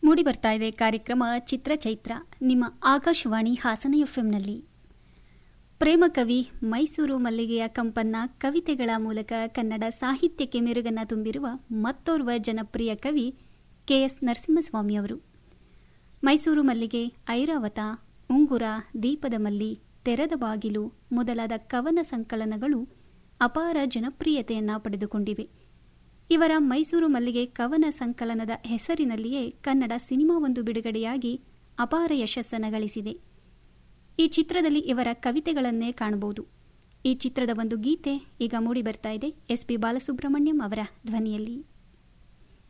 ಮೂಡಿ ಬರ್ತಾ ಇದೆ ಕಾರ್ಯಕ್ರಮ ಚಿತ್ರಚೈತ್ರ ನಿಮ್ಮ ಆಕಾಶವಾಣಿ ಹಾಸನ ಎಫ್ಎಂನಲ್ಲಿ ಪ್ರೇಮ ಕವಿ ಮೈಸೂರು ಮಲ್ಲಿಗೆಯ ಕಂಪನ್ನ ಕವಿತೆಗಳ ಮೂಲಕ ಕನ್ನಡ ಸಾಹಿತ್ಯಕ್ಕೆ ಮೆರುಗನ್ನ ತುಂಬಿರುವ ಮತ್ತೋರ್ವ ಜನಪ್ರಿಯ ಕವಿ ಕೆಎಸ್ ನರಸಿಂಹಸ್ವಾಮಿ ಅವರು ಮೈಸೂರು ಮಲ್ಲಿಗೆ ಐರಾವತ ಉಂಗುರ ದೀಪದ ಮಲ್ಲಿ ತೆರೆದ ಬಾಗಿಲು ಮೊದಲಾದ ಕವನ ಸಂಕಲನಗಳು ಅಪಾರ ಜನಪ್ರಿಯತೆಯನ್ನ ಪಡೆದುಕೊಂಡಿವೆ ಇವರ ಮೈಸೂರು ಮಲ್ಲಿಗೆ ಕವನ ಸಂಕಲನದ ಹೆಸರಿನಲ್ಲಿಯೇ ಕನ್ನಡ ಸಿನಿಮಾವೊಂದು ಬಿಡುಗಡೆಯಾಗಿ ಅಪಾರ ಯಶಸ್ಸನ್ನು ಗಳಿಸಿದೆ ಈ ಚಿತ್ರದಲ್ಲಿ ಇವರ ಕವಿತೆಗಳನ್ನೇ ಕಾಣಬಹುದು ಈ ಚಿತ್ರದ ಒಂದು ಗೀತೆ ಈಗ ಮೂಡಿ ಬರ್ತಾ ಇದೆ ಎಸ್ ಪಿ ಬಾಲಸುಬ್ರಹ್ಮಣ್ಯಂ ಅವರ ಧ್ವನಿಯಲ್ಲಿ